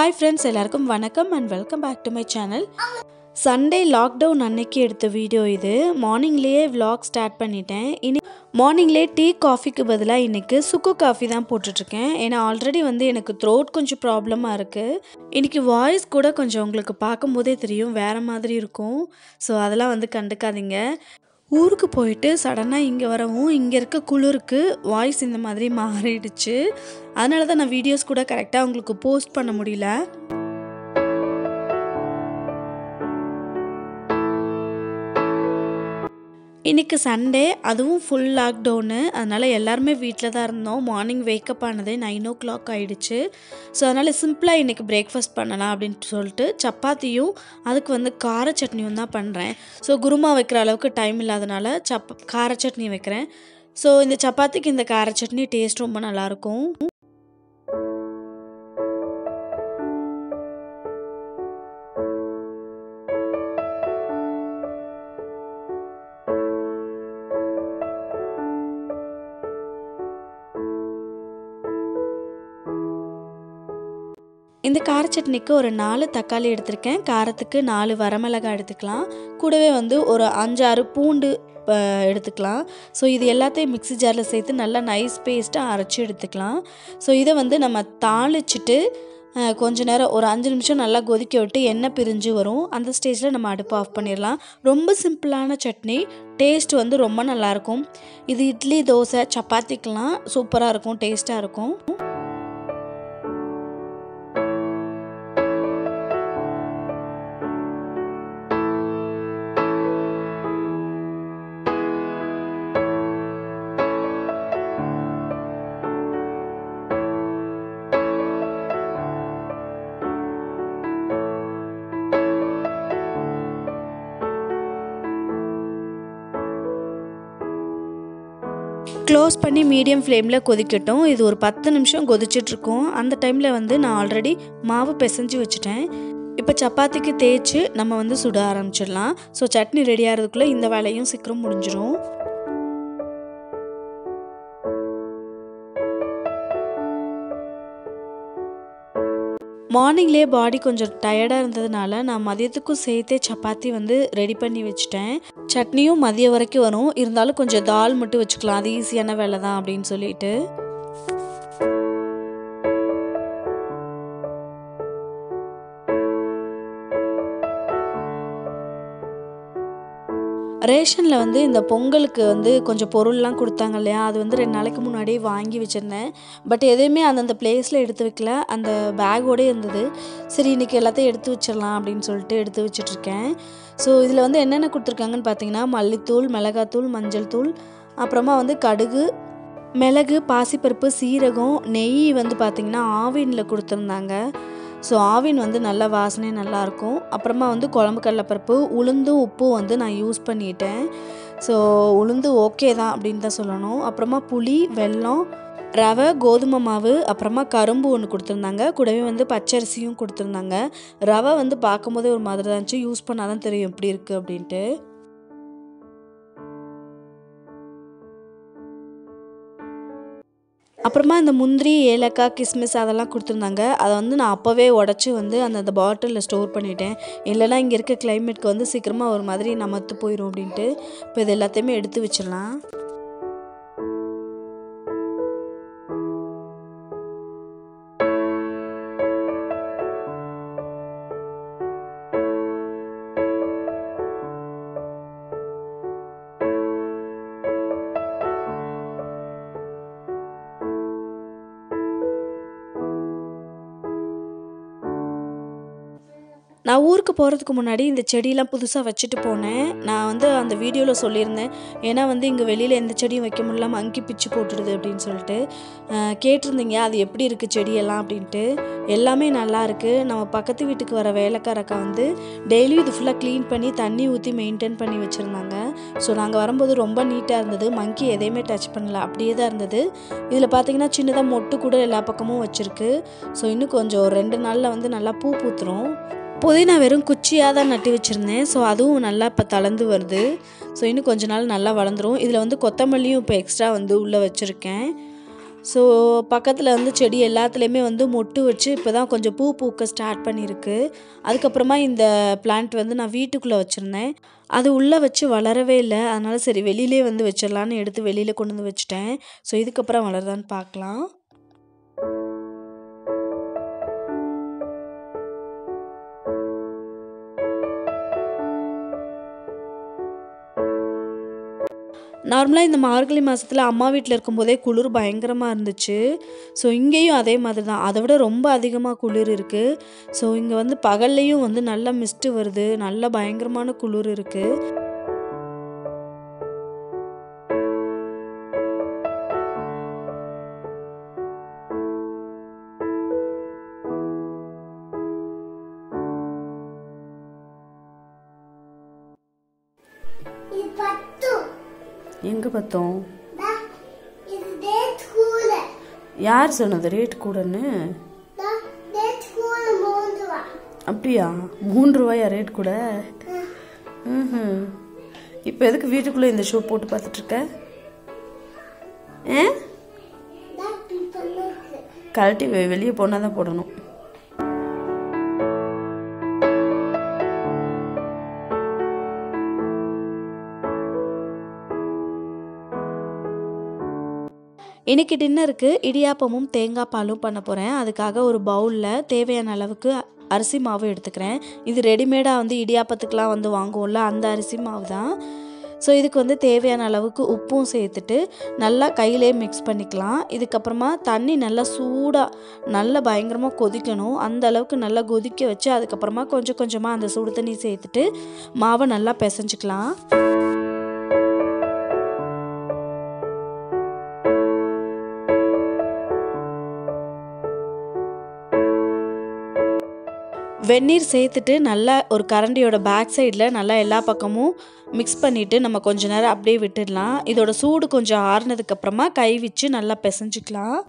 Hi friends எல்லாருக்கும் வணக்கம் and welcome back to my channel Sunday lockdown அன்னைக்கு எடுத்த வீடியோ இது மார்னிங்லேயே vlog ஸ்டார்ட் பண்ணிட்டேன் இனி மார்னிங்லேயே டீ காஃபிக்கு பதிலாக இன்றைக்கி சுக்கு காஃபி தான் போட்டுட்ருக்கேன் ஏன்னா ஆல்ரெடி வந்து எனக்கு த்ரோட் கொஞ்சம் ப்ராப்ளமாக இருக்குது இன்றைக்கி வாய்ஸ் கூட கொஞ்சம் உங்களுக்கு பார்க்கும்போதே தெரியும் வேறு மாதிரி இருக்கும் ஸோ அதெல்லாம் வந்து கண்டுக்காதீங்க ஊருக்கு போயிட்டு சடனாக இங்கே வரவும் இங்கே இருக்க குளிருக்கு வாய்ஸ் இந்த மாதிரி மாறிடுச்சு அதனால தான் நான் வீடியோஸ் கூட கரெக்டாக உங்களுக்கு போஸ்ட் பண்ண முடியல இன்றைக்கி சண்டே அதுவும் ஃபுல் லாக்டவுனு அதனால் எல்லாருமே வீட்டில் தான் இருந்தோம் மார்னிங் வேக்கப் ஆனதே நைன் ஓ கிளாக் ஆகிடுச்சு ஸோ அதனால் சிம்பிளாக இன்றைக்கி பிரேக்ஃபாஸ்ட் பண்ணலாம் அப்படின்ட்டு சொல்லிட்டு சப்பாத்தியும் அதுக்கு வந்து கார சட்னியும் தான் பண்ணுறேன் ஸோ குருமா வைக்கிற அளவுக்கு டைம் இல்லாதனால சப் கார சட்னி வைக்கிறேன் ஸோ இந்த சப்பாத்திக்கு இந்த கார சட்னி டேஸ்ட் ரொம்ப நல்லாயிருக்கும் இந்த கார சட்னிக்கு ஒரு நாலு தக்காளி எடுத்திருக்கேன் காரத்துக்கு நாலு வரமிளகாய் எடுத்துக்கலாம் கூடவே வந்து ஒரு அஞ்சாறு பூண்டு அஹ், எடுத்துக்கலாம் ஸோ இது எல்லாத்தையும் மிக்ஸி ஜாரில் சேர்த்து நல்லா நைஸ் பேஸ்ட்டாக அரைச்சி எடுத்துக்கலாம் ஸோ இதை வந்து நம்ம தாளிச்சிட்டு அஹ், கொஞ்ச நேரம் ஒரு அஞ்சு நிமிஷம் நல்லா கொதிக்க விட்டு எண்ணெய் பிரிஞ்சு வரும் அந்த ஸ்டேஜில் நம்ம அடுப்பு ஆஃப் பண்ணிடலாம் ரொம்ப சிம்பிளான சட்னி டேஸ்ட் வந்து ரொம்ப நல்லாயிருக்கும் இது இட்லி தோசை சப்பாத்திக்கெலாம் சூப்பராக இருக்கும் டேஸ்ட்டாக இருக்கும் க்ளோஸ் பண்ணி மீடியம் ஃப்ளேமில் கொதிக்கட்டும் இது ஒரு பத்து நிமிஷம் கொதிச்சிட்ருக்கும் அந்த டைமில் வந்து நான் ஆல்ரெடி மாவு பிசைஞ்சு வச்சுட்டேன் இப்போ சப்பாத்திக்கு தேய்ச்சி நம்ம வந்து சுட ஆரம்பிச்சிடலாம் ஸோ சட்னி ரெடி ஆகிறதுக்குள்ளே இந்த வேலையும் சீக்கிரம் முடிஞ்சிடும் மார்னிங்லேயே பாடி கொஞ்சம் டயர்டாக இருந்ததுனால நான் மதியத்துக்கும் சேர்த்தே சப்பாத்தி வந்து ரெடி பண்ணி வச்சுட்டேன் சட்னியும் மதியம் வரைக்கும் வரும் இருந்தாலும் கொஞ்சம் தால் மட்டும் வச்சுக்கலாம் அது ஈஸியான வேலை தான் அப்படின்னு சொல்லிட்டு ரேஷனில் வந்து இந்த பொங்கலுக்கு வந்து கொஞ்சம் பொருள்லாம் கொடுத்தாங்க இல்லையா அது வந்து ரெண்டு நாளைக்கு முன்னாடியே வாங்கி வச்சுருந்தேன் பட் எதையுமே அந்தந்த பிளேஸில் எடுத்து வைக்கல அந்த பேக்கோடே இருந்தது சரி இன்றைக்கி எல்லாத்தையும் எடுத்து வச்சிடலாம் அப்படின்னு சொல்லிட்டு எடுத்து வச்சிட்ருக்கேன் ஸோ இதில் வந்து என்னென்ன கொடுத்துருக்காங்கன்னு பார்த்தீங்கன்னா மல்லித்தூள் மிளகாத்தூள் மஞ்சள் தூள் அப்புறமா வந்து கடுகு மிளகு பாசிப்பருப்பு சீரகம் நெய் வந்து பார்த்திங்கன்னா ஆவினில் கொடுத்துருந்தாங்க ஸோ ஆவின் வந்து நல்ல வாசனை நல்லாயிருக்கும் அப்புறமா வந்து குழம்பு கடலைப்பருப்பு உளுந்தும் உப்பும் வந்து நான் யூஸ் பண்ணிட்டேன் ஸோ உளுந்து ஓகே தான் அப்படின்னு தான் சொல்லணும் அப்புறமா புளி வெல்லம் ரவை கோதுமை மாவு அப்புறமா கரும்பு ஒன்று கொடுத்துருந்தாங்க கூடவே வந்து பச்சரிசியும் கொடுத்துருந்தாங்க ரவை வந்து பார்க்கும்போதே ஒரு மாதிரி தான் இருந்துச்சு யூஸ் பண்ணால் தான் தெரியும் எப்படி இருக்குது அப்படின்ட்டு அப்புறமா இந்த முந்திரி ஏலக்காய் கிஸ்மிஸ் அதெல்லாம் கொடுத்துருந்தாங்க அதை வந்து நான் அப்போவே உடச்சி வந்து அந்த அந்த பாட்டிலில் ஸ்டோர் பண்ணிட்டேன் இல்லைனா இங்கே இருக்க கிளைமேட்க்கு வந்து சீக்கிரமாக ஒரு மாதிரி நமத்து போயிடும் அப்படின்ட்டு இப்போ இது எல்லாத்தையுமே எடுத்து வச்சிடலாம் நான் ஊருக்கு போகிறதுக்கு முன்னாடி இந்த செடியெலாம் புதுசாக வச்சுட்டு போனேன் நான் வந்து அந்த வீடியோவில் சொல்லியிருந்தேன் ஏன்னா வந்து இங்கே வெளியில் எந்த செடியும் வைக்க முடியல மங்கி பிச்சு போட்டுடுது அப்படின்னு சொல்லிட்டு அஹ், கேட்டிருந்தீங்க அது எப்படி இருக்குது செடியெல்லாம் அப்படின்ட்டு எல்லாமே நல்லா இருக்குது நம்ம பக்கத்து வீட்டுக்கு வர வேலைக்காரக்கா வந்து டெய்லியும் இது ஃபுல்லாக க்ளீன் பண்ணி தண்ணி ஊற்றி மெயின்டைன் பண்ணி வச்சுருந்தாங்க ஸோ நாங்கள் வரும்போது ரொம்ப நீட்டாக இருந்தது மங்கி எதையுமே டச் பண்ணல அப்படியே தான் இருந்தது இதில் பார்த்தீங்கன்னா சின்னதாக மொட்டு கூட எல்லா பக்கமும் வச்சுருக்கு ஸோ இன்னும் கொஞ்சம் ஒரு ரெண்டு நாளில் வந்து நல்லா பூ பூத்துரும் புதினா வெறும் குச்சியாக தான் நட்டு வச்சுருந்தேன் ஸோ அதுவும் நல்லா இப்போ தளர்ந்து வருது ஸோ இன்னும் கொஞ்ச நாள் நல்லா வளர்ந்துரும் இதில் வந்து கொத்தமல்லியும் இப்போ எக்ஸ்ட்ரா வந்து உள்ளே வச்சுருக்கேன் ஸோ பக்கத்தில் வந்து செடி எல்லாத்துலேயுமே வந்து மொட்டு வச்சு இப்போ தான் கொஞ்சம் பூ பூக்க ஸ்டார்ட் பண்ணியிருக்கு அதுக்கப்புறமா இந்த பிளான்ட் வந்து நான் வீட்டுக்குள்ளே வச்சுருந்தேன் அது உள்ளே வச்சு வளரவே இல்லை அதனால் சரி வெளியிலே வந்து வச்சிடலான்னு எடுத்து வெளியில் கொண்டு வந்து வச்சுட்டேன் ஸோ இதுக்கப்புறம் வளருதான்னு பார்க்கலாம் நார்மலாக இந்த மார்கழி மாதத்தில் அம்மா வீட்டில் இருக்கும்போதே குளிர் பயங்கரமாக இருந்துச்சு ஸோ இங்கேயும் அதே மாதிரி தான் அதை விட ரொம்ப அதிகமாக குளிர் இருக்குது ஸோ இங்கே வந்து பகல்லையும் வந்து நல்ல மிஸ்ட்டு வருது நல்ல பயங்கரமான குளிர் இருக்குது இது பத்து எங்கே பார்த்தோம் டா, இது டேட் கூட யார் சொன்னது ரேட் கூடன்னு டா, டேட் கூட மூன்று ரூபா அப்படியா மூன்று ரூபாயா ரேட் கூட ம் இப்போ எதுக்கு வீட்டுக்குள்ளே இந்த ஷோ போட்டு பார்த்துட்டு இருக்க ஏ டா, people இருக்கு. கழட்டி வெ- வெளியே போனால் தான் போடணும் இன்னைக்கு டின்னருக்கு இடியாப்பமும் தேங்காய் பாலும் பண்ண போகிறேன் அதுக்காக ஒரு பவுலில் தேவையான அளவுக்கு அரிசி மாவு எடுத்துக்கிறேன் இது ரெடிமேடாக வந்து இடியாப்பத்துக்கெலாம் வந்து வாங்குவோம்ல அந்த அரிசி மாவு தான் ஸோ இதுக்கு வந்து தேவையான அளவுக்கு உப்பும் சேர்த்துட்டு நல்லா கையிலே மிக்ஸ் பண்ணிக்கலாம் இதுக்கப்புறமா தண்ணி நல்லா சூடாக நல்லா பயங்கரமாக கொதிக்கணும் அந்த அளவுக்கு நல்லா கொதிக்க வச்சு அதுக்கப்புறமா கொஞ்சம் கொஞ்சமாக அந்த சுடு தண்ணி சேர்த்துட்டு மாவை நல்லா பிசைஞ்சுக்கலாம் வெந்நீர் சேர்த்துட்டு நல்லா ஒரு கரண்டியோட பேக் சைடில் நல்லா எல்லா பக்கமும் மிக்ஸ் பண்ணிவிட்டு நம்ம கொஞ்ச நேரம் அப்படியே விட்டுடலாம் இதோட சூடு கொஞ்சம் ஆறுனதுக்கப்புறமா கை வச்சு நல்லா பிசைஞ்சுக்கலாம்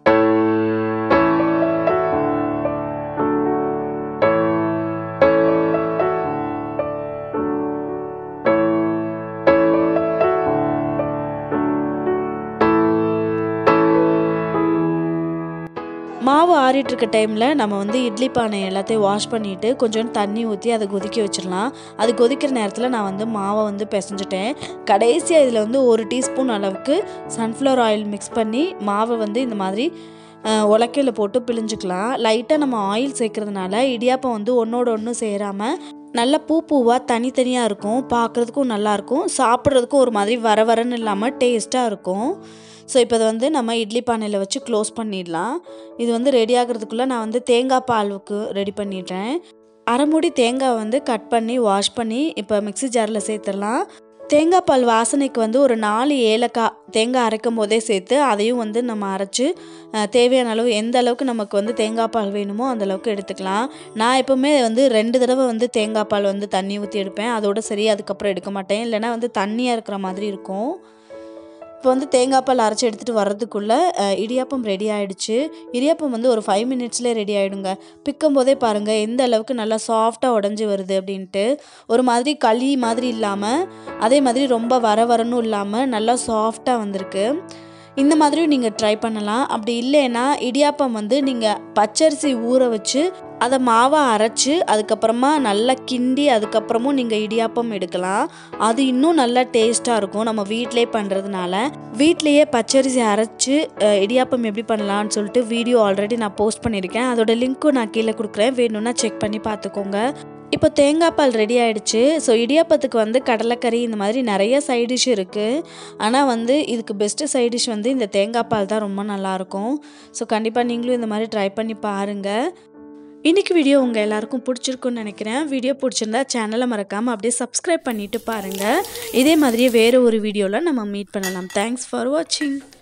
மாவு ஆறிட்டு இருக்க டைமில் நம்ம வந்து இட்லி பானை எல்லாத்தையும் வாஷ் பண்ணிவிட்டு கொஞ்சோண்டு தண்ணி ஊற்றி அதை கொதிக்க வச்சிடலாம் அது கொதிக்கிற நேரத்தில் நான் வந்து மாவை வந்து பிசைஞ்சிட்டேன் கடைசியாக இதில் வந்து ஒரு டீஸ்பூன் அளவுக்கு சன்ஃப்ளவர் ஆயில் மிக்ஸ் பண்ணி மாவை வந்து இந்த மாதிரி அஹ், உலக்கையில போட்டு பிழிஞ்சுக்கலாம் லைட்டாக நம்ம ஆயில் சேர்க்கறதுனால இடியாப்பம் வந்து ஒன்றோட ஒன்று சேராமல் நல்ல பூ பூவாக தனித்தனியாக இருக்கும் பார்க்குறதுக்கும் நல்லாயிருக்கும் சாப்பிட்றதுக்கும் ஒரு மாதிரி வர வரன்னு இல்லாமல் டேஸ்ட்டாக இருக்கும் ஸோ இப்போ இதை வந்து நம்ம இட்லி பானையில் வச்சு க்ளோஸ் பண்ணிடலாம் இது வந்து ரெடி ஆகிறதுக்குள்ளே நான் வந்து தேங்காய் பாலுக்கு ரெடி பண்ணிடுறேன் அரை மூடி தேங்காய் வந்து கட் பண்ணி வாஷ் பண்ணி இப்போ மிக்ஸி ஜாரில் சேர்த்துடலாம் தேங்காய் பால் வாசனைக்கு வந்து ஒரு நாலு ஏலக்காய் தேங்காய் அரைக்கும் போதே சேர்த்து அதையும் வந்து நம்ம அரைச்சி அஹ், தேவையான அளவு எந்த அளவுக்கு நமக்கு வந்து தேங்காய் பால் வேணுமோ அந்த அளவுக்கு எடுத்துக்கலாம் நான் எப்போவுமே வந்து ரெண்டு தடவை வந்து தேங்காய் பால் வந்து தண்ணி ஊற்றி எடுப்பேன் அதோட சரி அதுக்கப்புறம் எடுக்க மாட்டேன் இல்லைன்னா வந்து தண்ணியாக இருக்கிற மாதிரி இருக்கும் இப்போ வந்து தேங்காய் பால் அரைச்சி எடுத்துகிட்டு வர்றதுக்குள்ளே அஹ், இடியாப்பம் ரெடி ஆயிடுச்சு இடியாப்பம் வந்து ஒரு ஃபைவ் மினிட்ஸ்லேயே ரெடி ஆகிடுங்க பிக்கும் போதே பாருங்கள் எந்த அளவுக்கு நல்லா சாஃப்டாக உடஞ்சி வருது அப்படின்ட்டு ஒரு மாதிரி களி மாதிரி இல்லாமல் அதே மாதிரி ரொம்ப வர வரணும் இல்லாமல் நல்லா சாஃப்டாக வந்திருக்கு இந்த மாதிரியும் நீங்கள் ட்ரை பண்ணலாம் அப்படி இல்லைன்னா இடியாப்பம் வந்து நீங்கள் பச்சரிசி ஊற வச்சு அதை மாவை அரைச்சி அதுக்கப்புறமா நல்லா கிண்டி அதுக்கப்புறமும் நீங்கள் இடியாப்பம் எடுக்கலாம் அது இன்னும் நல்லா டேஸ்ட்டாக இருக்கும் நம்ம வீட்டிலே பண்ணுறதுனால வீட்லேயே பச்சரிசி அரைச்சி அஹ், இடியாப்பம் எப்படி பண்ணலாம்னு சொல்லிட்டு வீடியோ ஆல்ரெடி நான் போஸ்ட் பண்ணியிருக்கேன் அதோட லிங்க்கும் நான் கீழே கொடுக்குறேன் வேணும்னா செக் பண்ணி பார்த்துக்கோங்க இப்போ தேங்காய் பால் ரெடி ஆயிடுச்சு ஸோ இடியாப்பத்துக்கு வந்து கடலைக்கறி இந்த மாதிரி நிறைய சைட் டிஷ் இருக்குது ஆனால் வந்து இதுக்கு பெஸ்ட்டு சைட் டிஷ் வந்து இந்த தேங்காய் பால் தான் ரொம்ப நல்லாயிருக்கும் ஸோ கண்டிப்பாக நீங்களும் இந்த மாதிரி ட்ரை பண்ணி பாருங்கள் இன்றைக்கி வீடியோ உங்கள் எல்லாருக்கும் பிடிச்சிருக்குன்னு நினைக்கிறேன் வீடியோ பிடிச்சிருந்தா சேனலை மறக்காமல் அப்படியே சப்ஸ்கிரைப் பண்ணிட்டு பாருங்கள் இதே மாதிரியே வேறு ஒரு வீடியோவில் நம்ம மீட் பண்ணலாம் தேங்க்ஸ் ஃபார் வாட்சிங்